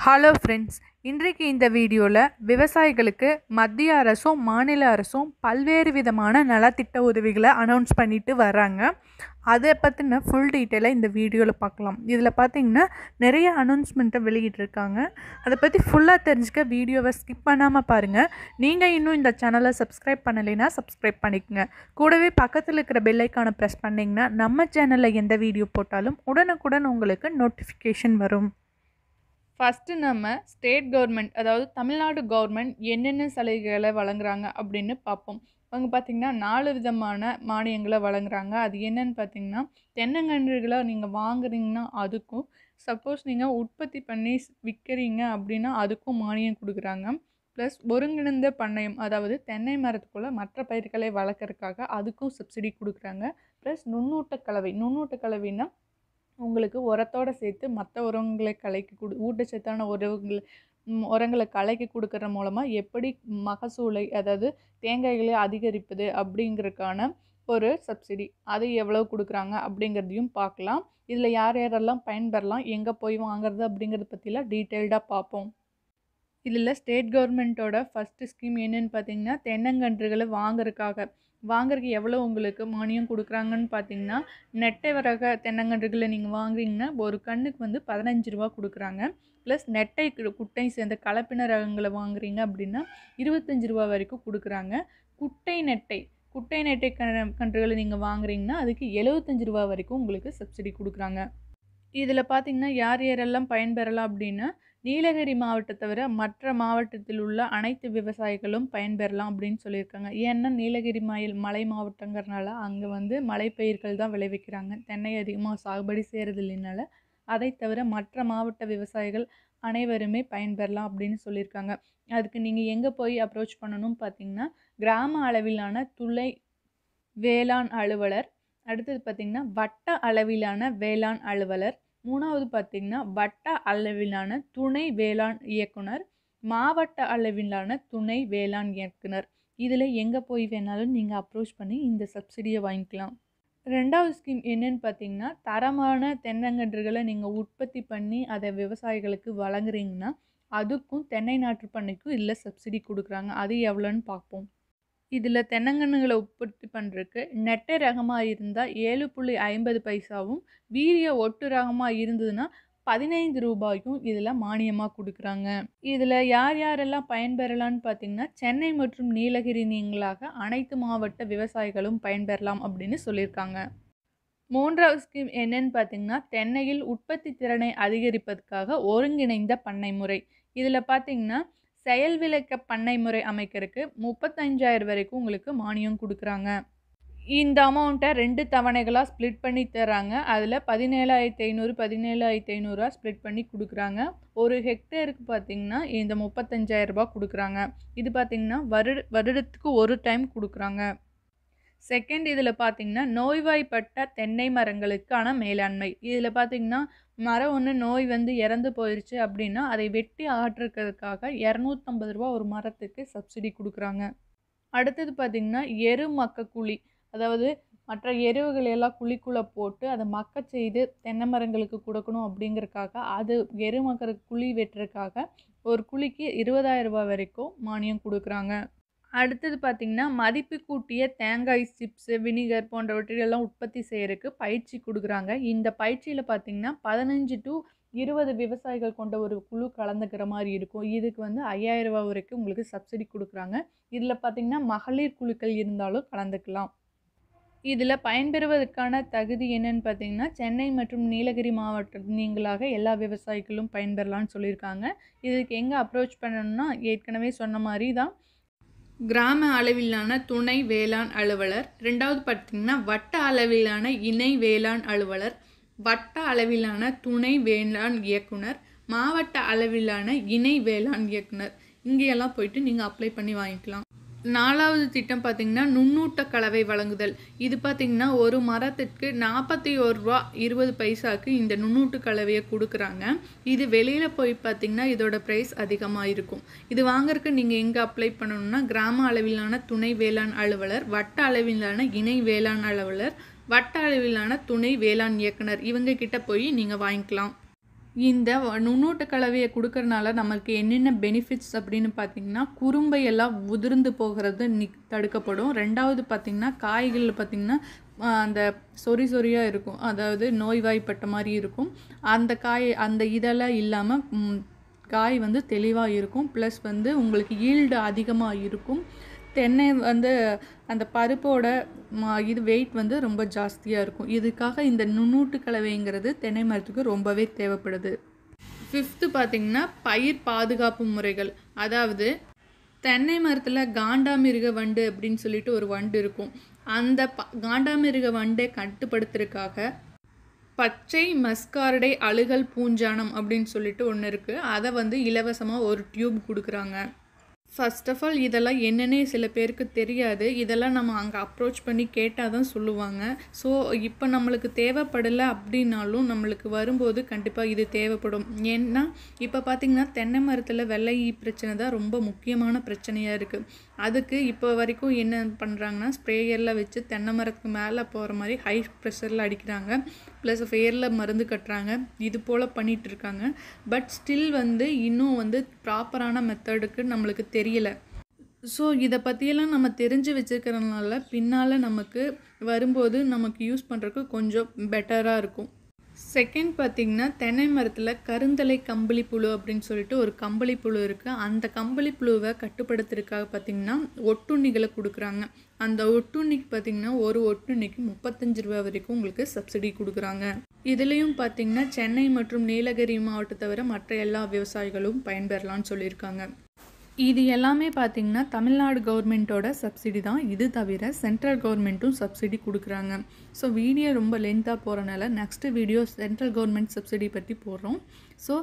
hello friends இன்றைக்கு இந்த வீடியோவில் விவசாயிகளுக்கு மத்திய அரசும் மாநில அரசும் பல்வேறு விதமான நலத்திட்ட உதவிகளை அனௌன்ஸ் பண்ணிட்டு வராங்க அதை பற்றின ஃபுல் டீட்டெயிலாக இந்த வீடியோவில் பார்க்கலாம் இதில் பார்த்தீங்கன்னா நிறைய அனௌன்ஸ்மெண்ட்டை வெளியிட்டிருக்காங்க அதை பற்றி ஃபுல்லாக தெரிஞ்சுக்க வீடியோவை ஸ்கிப் பண்ணாமல் பாருங்கள் நீங்கள் இன்னும் இந்த சேனலை சப்ஸ்கிரைப் பண்ணலைன்னா சப்ஸ்கிரைப் பண்ணிக்கோங்க கூடவே பக்கத்தில் இருக்கிற பெல்லைக்கானை ப்ரெஸ் பண்ணிங்கன்னா நம்ம சேனலில் எந்த வீடியோ போட்டாலும் உடனுக்குடன் உங்களுக்கு நோட்டிஃபிகேஷன் வரும் ஃபஸ்ட்டு நம்ம ஸ்டேட் கவர்மெண்ட் அதாவது தமிழ்நாடு கவர்மெண்ட் என்னென்ன சலுகைகளை வழங்குறாங்க அப்படின்னு பார்ப்போம் அவங்க பார்த்திங்கன்னா நாலு விதமான மானியங்களை வழங்குறாங்க அது என்னன்னு பார்த்தீங்கன்னா தென்னங்கன்றுகளை நீங்கள் வாங்குறீங்கன்னா அதுக்கும் சப்போஸ் நீங்கள் உற்பத்தி பண்ணி விற்கிறீங்க அப்படின்னா அதுக்கும் மானியம் கொடுக்குறாங்க ப்ளஸ் ஒருங்கிணைந்த பண்ணையம் அதாவது தென்னை மரத்துக்குள்ளே மற்ற பயிர்களை வளர்க்குறதுக்காக அதுக்கும் சப்சிடி கொடுக்குறாங்க ப்ளஸ் நுண்ணூட்ட கலவை நுண்ணூட்ட கலவைன்னா உங்களுக்கு உரத்தோடு சேர்த்து மற்ற உரங்களை கலக்கி கொடு ஊட்டச்சத்தான உரங்களை ம், உரங்களை கலக்கி கொடுக்கற மூலமாக எப்படி மகசூலை அதாவது தேங்காய்களை அதிகரிப்பது அப்படிங்கிறதுக்கான ஒரு சப்சிடி அது எவ்வளோ கொடுக்குறாங்க அப்படிங்கிறதையும் பார்க்கலாம் இதில் யார் யாரெல்லாம் பயன்பெறலாம் எங்கே போய் வாங்குறது அப்படிங்கிறத பற்றிலாம் டீட்டெயில்டாக பார்ப்போம் இதில் ஸ்டேட் கவர்மெண்ட்டோட ஃபஸ்ட்டு ஸ்கீம் என்னன்னு பார்த்தீங்கன்னா தென்னங்கன்றுகளை வாங்குறதுக்காக வாங்குறதுக்கு எவ்வளோ உங்களுக்கு மானியம் கொடுக்குறாங்கன்னு பார்த்தீங்கன்னா நெட்டை வரக தென்னங்கன்றுகளை நீங்கள் வாங்குறீங்கன்னா ஒரு கண்ணுக்கு வந்து பதினஞ்சு ரூபா கொடுக்குறாங்க ப்ளஸ் நெட்டை கு- குட்டை சேர்ந்த கலப்பின ரகங்களை வாங்குறீங்க அப்படின்னா இருபத்தஞ்சி ரூபா வரைக்கும் கொடுக்குறாங்க குட்டை நெட்டை குட்டை நெட்டை க கன்றுகளை நீங்கள் வாங்குறீங்கன்னா அதுக்கு எழுபத்தஞ்சு ரூபா வரைக்கும் உங்களுக்கு சப்சிடி கொடுக்குறாங்க இதில் பார்த்தீங்கன்னா யார் யாரெல்லாம் பயன்பெறலாம் அப்படின்னா நீலகிரி மாவட்டத்தை தவிர மற்ற மாவட்டத்தில் உள்ள அனைத்து விவசாயிகளும் பயன்பெறலாம் அப்படின்னு சொல்லியிருக்காங்க ஏன்னா நீலகிரி மயில் மலை மாவட்டங்கிறனால அங்கே வந்து மலைப்பயிர்கள் தான் விளைவிக்கிறாங்க தென்னை அதிகமாக சாகுபடி செய்கிறது இல்லைனால அதை தவிர மற்ற மாவட்ட விவசாயிகள் அனைவருமே பயன்பெறலாம் அப்படின்னு சொல்லியிருக்காங்க அதுக்கு நீங்கள் எங்கே போய் அப்ரோச் பண்ணணும் பார்த்தீங்கன்னா கிராம அளவிலான துளை வேளாண் அலுவலர் அடுத்தது பார்த்திங்கன்னா வட்ட அளவிலான வேளாண் அலுவலர் மூணாவது பார்த்திங்கன்னா வட்ட அளவிலான துணை வேளாண் இயக்குனர் மாவட்ட அளவிலான துணை வேளாண் இயக்குனர் இதில் எங்கே போய் வேணாலும் நீங்கள் அப்ரோச் பண்ணி இந்த சப்சிடியை வாங்கிக்கலாம் ரெண்டாவது ஸ்கீம் என்னன்னு பார்த்தீங்கன்னா தரமான தென்னங்கன்றுகளை நீங்கள் உற்பத்தி பண்ணி அதை விவசாயிகளுக்கு வழங்குறீங்கன்னா அதுக்கும் தென்னை நாற்று பண்ணைக்கும் இதில் சப்சிடி கொடுக்குறாங்க அது எவ்வளோன்னு பார்ப்போம் இதில் தென்னங்கன்றுகளை உற்பத்தி பண்ணுறதுக்கு நெட்டை ரகமாக இருந்தால் ஏழு புள்ளி ஐம்பது பைசாவும் வீரிய ஒட்டு ரகமாக இருந்ததுன்னா பதினைந்து ரூபாய்க்கும் இதில் மானியமாக கொடுக்குறாங்க இதில் யார் யாரெல்லாம் பயன்பெறலாம்னு பார்த்தீங்கன்னா சென்னை மற்றும் நீலகிரி நீங்களாக அனைத்து மாவட்ட விவசாயிகளும் பயன்பெறலாம் அப்படின்னு சொல்லியிருக்காங்க மூன்றாவது ஸ்கீம் என்னன்னு பார்த்தீங்கன்னா தென்னையில் உற்பத்தி திறனை அதிகரிப்பதற்காக ஒருங்கிணைந்த பண்ணை முறை இதில் பார்த்தீங்கன்னா செயல் விளக்க பண்ணை முறை அமைக்கிறதுக்கு முப்பத்தஞ்சாயிரம் வரைக்கும் உங்களுக்கு மானியம் கொடுக்குறாங்க இந்த அமௌண்ட்டை ரெண்டு தவணைகளாக ஸ்ப்ளிட் பண்ணி தராங்க அதில் பதினேழாயிரத்தி ஐநூறு பதினேழாயிரத்தி ஐநூறுரூவா ஸ்ப்ளிட் பண்ணி கொடுக்குறாங்க ஒரு ஹெக்டேருக்கு பார்த்தீங்கன்னா இந்த முப்பத்தஞ்சாயிரம் ரூபாய் கொடுக்குறாங்க இது பார்த்தீங்கன்னா வருட வருடத்துக்கு ஒரு டைம் கொடுக்குறாங்க செகண்ட் இதில் பார்த்தீங்கன்னா நோய்வாய்ப்பட்ட தென்னை மரங்களுக்கான மேலாண்மை இதில் பார்த்தீங்கன்னா மரம் ஒன்று நோய் வந்து இறந்து போயிடுச்சு அப்படின்னா அதை வெட்டி அகற்றுறதுக்காக இரநூத்தம்பது ரூபா ஒரு மரத்துக்கு சப்சிடி கொடுக்குறாங்க அடுத்தது பார்த்திங்கன்னா எரு மக்க குழி அதாவது மற்ற எருவுகளை எல்லாம் குழிக்குள்ளே போட்டு அதை மக்க செய்து தென்னை மரங்களுக்கு கொடுக்கணும் அப்படிங்கறக்காக அது எரு மக்கற குழி வெட்டுறதுக்காக ஒரு குழிக்கு இருபதாயிரம் ரூபாய் வரைக்கும் மானியம் கொடுக்குறாங்க அடுத்தது பார்த்திங்கன்னா மதிப்பு கூட்டிய தேங்காய் சிப்ஸு வினிகர் போன்றவற்றையெல்லாம் உற்பத்தி செய்யறதுக்கு பயிற்சி கொடுக்குறாங்க இந்த பயிற்சியில் பார்த்திங்கன்னா பதினஞ்சு டு இருபது விவசாயிகள் கொண்ட ஒரு குழு கலந்துக்கிற மாதிரி இருக்கும் இதுக்கு வந்து ஐயாயிரம் ரூபாய் வரைக்கும் உங்களுக்கு சப்சிடி கொடுக்குறாங்க இதில் பார்த்திங்கன்னா மகளிர் குழுக்கள் இருந்தாலும் கலந்துக்கலாம் இதில் பயன்பெறுவதற்கான தகுதி என்னன்னு பார்த்தீங்கன்னா சென்னை மற்றும் நீலகிரி மாவட்ட நீங்களாக எல்லா விவசாயிகளும் பயன்பெறலாம்னு சொல்லியிருக்காங்க இதுக்கு எங்கே அப்ரோச் பண்ணணும்னா ஏற்கனவே சொன்ன மாதிரி தான் கிராம அளவிலான துணை வேளாண் அலுவலர் ரெண்டாவது பார்த்தீங்கன்னா வட்ட அளவிலான இணை வேளாண் அலுவலர் வட்ட அளவிலான துணை வேளாண் இயக்குனர் மாவட்ட அளவிலான இணை வேளாண் இயக்குனர் இங்கேயெல்லாம் போயிட்டு நீங்கள் அப்ளை பண்ணி வாங்கிக்கலாம் நாலாவது திட்டம் பார்த்தீங்கன்னா நுண்ணூட்ட கலவை வழங்குதல் இது பார்த்தீங்கன்னா ஒரு மரத்திற்கு நாற்பத்தி ஒரு ரூபா இருபது பைசாக்கு இந்த நுண்ணூட்டு கலவையை கொடுக்குறாங்க இது வெளியில் போய் பார்த்தீங்கன்னா இதோட ப்ரைஸ் அதிகமாக இருக்கும் இது வாங்குறதுக்கு நீங்கள் எங்கே அப்ளை பண்ணணும்னா கிராம அளவிலான துணை வேளாண் அலுவலர் வட்ட அளவிலான இணை வேளாண் அலுவலர் வட்ட அளவிலான துணை வேளாண் இயக்குனர் இவங்க கிட்ட போய் நீங்கள் வாங்கிக்கலாம் இந்த நுண்ணூட்ட கலவையை கொடுக்கறனால நமக்கு என்னென்ன பெனிஃபிட்ஸ் அப்படின்னு பார்த்தீங்கன்னா குறும்பை எல்லாம் உதிர்ந்து போகிறது நி தடுக்கப்படும் ரெண்டாவது பார்த்திங்கன்னா காய்களில் பார்த்திங்கன்னா அந்த சொறி சொறியாக இருக்கும் அதாவது நோய்வாய்ப்பட்ட மாதிரி இருக்கும் அந்த காய் அந்த இதெல்லாம் இல்லாமல் காய் வந்து தெளிவாக இருக்கும் ப்ளஸ் வந்து உங்களுக்கு ஈல்டு அதிகமாக இருக்கும் தென்னை வந்து அந்த பருப்போட இது வெயிட் வந்து ரொம்ப ஜாஸ்தியாக இருக்கும் இதுக்காக இந்த நுண்ணூட்டு கலவைங்கிறது தென்னை மரத்துக்கு ரொம்பவே தேவைப்படுது ஃபிஃப்த்து பார்த்திங்கன்னா பயிர் பாதுகாப்பு முறைகள் அதாவது தென்னை மரத்தில் காண்டாமிருக வண்டு அப்படின்னு சொல்லிட்டு ஒரு வண்டு இருக்கும் அந்த ப காண்டாமிருக வண்டை கட்டுப்படுத்துறதுக்காக பச்சை மஸ்காரடை அழுகல் பூஞ்சானம் அப்படின்னு சொல்லிட்டு ஒன்று இருக்குது அதை வந்து இலவசமாக ஒரு டியூப் கொடுக்குறாங்க ஃபர்ஸ்ட் ஆஃப் ஆல் இதெல்லாம் என்னன்னே சில பேருக்கு தெரியாது இதெல்லாம் நம்ம அங்கே அப்ரோச் பண்ணி கேட்டால் தான் சொல்லுவாங்க ஸோ இப்போ நம்மளுக்கு தேவைப்படலை அப்படின்னாலும் நம்மளுக்கு வரும்போது கண்டிப்பாக இது தேவைப்படும் ஏன்னா இப்போ பார்த்திங்கன்னா தென்னை மரத்தில் வெள்ளை ஈ பிரச்சனை தான் ரொம்ப முக்கியமான பிரச்சனையாக இருக்குது அதுக்கு இப்போ வரைக்கும் என்ன பண்ணுறாங்கன்னா ஸ்ப்ரேயரில் வச்சு தென்னை மரத்துக்கு மேலே போகிற மாதிரி ஹை ப்ரெஷரில் அடிக்கிறாங்க ப்ளஸ் ஃபேரில் மருந்து கட்டுறாங்க இது போல் பண்ணிகிட்டு இருக்காங்க பட் ஸ்டில் வந்து இன்னும் வந்து ப்ராப்பரான மெத்தடுக்கு நம்மளுக்கு தெரியல ஸோ இதை பற்றியெல்லாம் நம்ம தெரிஞ்சு வச்சுருக்கிறதுனால பின்னால் நமக்கு வரும்போது நமக்கு யூஸ் பண்ணுறதுக்கு கொஞ்சம் பெட்டராக இருக்கும் செகண்ட் பார்த்திங்கன்னா தென்னை மரத்தில் கருந்தலை கம்பளி புழு அப்படின்னு சொல்லிட்டு ஒரு கம்பளி புழு இருக்குது அந்த கம்பளி புழுவை கட்டுப்படுத்துறதுக்காக பார்த்திங்கன்னா ஒட்டுண்ணிகளை கொடுக்குறாங்க அந்த ஒட்டுண்ணிக்கு பார்த்திங்கன்னா ஒரு ஒட்டுண்ணிக்கு முப்பத்தஞ்சு ரூபா வரைக்கும் உங்களுக்கு சப்சிடி கொடுக்குறாங்க இதுலேயும் பார்த்திங்கன்னா சென்னை மற்றும் நீலகிரி மாவட்டத்தை தவிர மற்ற எல்லா விவசாயிகளும் பயன்பெறலாம்னு சொல்லியிருக்காங்க இது எல்லாமே பார்த்திங்கன்னா தமிழ்நாடு கவர்மெண்ட்டோட சப்சிடி தான் இது தவிர சென்ட்ரல் கவர்மெண்ட்டும் சப்சிடி கொடுக்குறாங்க ஸோ வீடியோ ரொம்ப லென்த்தாக போகிறனால next video central government subsidy பற்றி போடுறோம் ஸோ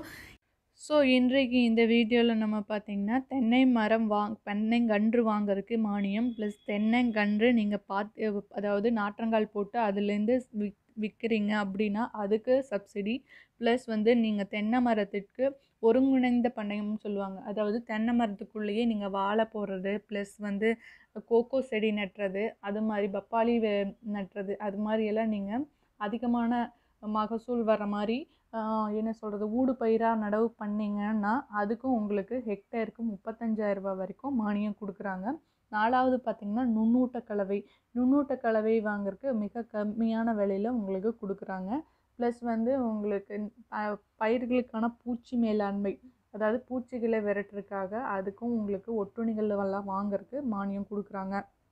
ஸோ இன்றைக்கு இந்த வீடியோவில் நம்ம பார்த்திங்கன்னா தென்னை மரம் வாங் தென்னைங்கன்று வாங்குறதுக்கு மானியம் ப்ளஸ் தென்னைங்கன்று நீங்கள் பார்த்து அதாவது நாற்றங்கால் போட்டு அதுலேருந்து விக் விற்கிறீங்க அப்படின்னா அதுக்கு சப்சிடி ப்ளஸ் வந்து நீங்கள் தென்னை மரத்துக்கு ஒருங்கிணைந்த பண்ணையம்னு சொல்லுவாங்க அதாவது தென்னை மரத்துக்குள்ளேயே நீங்கள் வாழை போடுறது ப்ளஸ் வந்து கோகோ செடி நட்டுறது அது மாதிரி பப்பாளி நட்டுறது அது மாதிரியெல்லாம் நீங்கள் அதிகமான மகசூல் வர மாதிரி என்ன சொல்கிறது ஊடு பயிராக நடவு பண்ணிங்கன்னா அதுக்கும் உங்களுக்கு ஹெக்டேருக்கு முப்பத்தஞ்சாயிரரூபா வரைக்கும் மானியம் கொடுக்குறாங்க நாலாவது பார்த்திங்கன்னா நுண்ணூட்ட கலவை நுண்ணூட்ட கலவை வாங்குறதுக்கு மிக கம்மியான விலையில் உங்களுக்கு கொடுக்குறாங்க ப்ளஸ் வந்து உங்களுக்கு பயிர்களுக்கான பூச்சி மேலாண்மை அதாவது பூச்சிகளை விரட்டுறதுக்காக அதுக்கும் உங்களுக்கு ஒட்டுணிகள் எல்லாம் வாங்குறதுக்கு மானியம் கொடுக்குறாங்க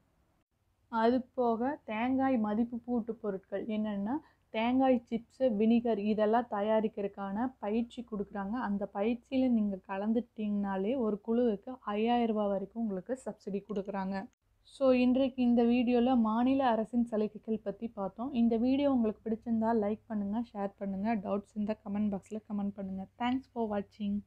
அது போக தேங்காய் மதிப்பு கூட்டு பொருட்கள் என்னென்னா தேங்காய் சிப்ஸு வினிகர் இதெல்லாம் தயாரிக்கிறதுக்கான பயிற்சி கொடுக்குறாங்க அந்த பயிற்சியில் நீங்கள் கலந்துட்டிங்கனாலே ஒரு குழுவுக்கு ஐயாயிரரூபா வரைக்கும் உங்களுக்கு சப்சிடி கொடுக்குறாங்க ஸோ இன்றைக்கு இந்த வீடியோவில் மாநில அரசின் சலுகைகள் பற்றி பார்த்தோம் இந்த வீடியோ உங்களுக்கு பிடிச்சிருந்தால் லைக் பண்ணுங்கள் ஷேர் பண்ணுங்கள் டவுட்ஸ் இருந்தால் கமெண்ட் பாக்ஸில் கமெண்ட் பண்ணுங்கள் தேங்க்ஸ் ஃபார் வாட்சிங்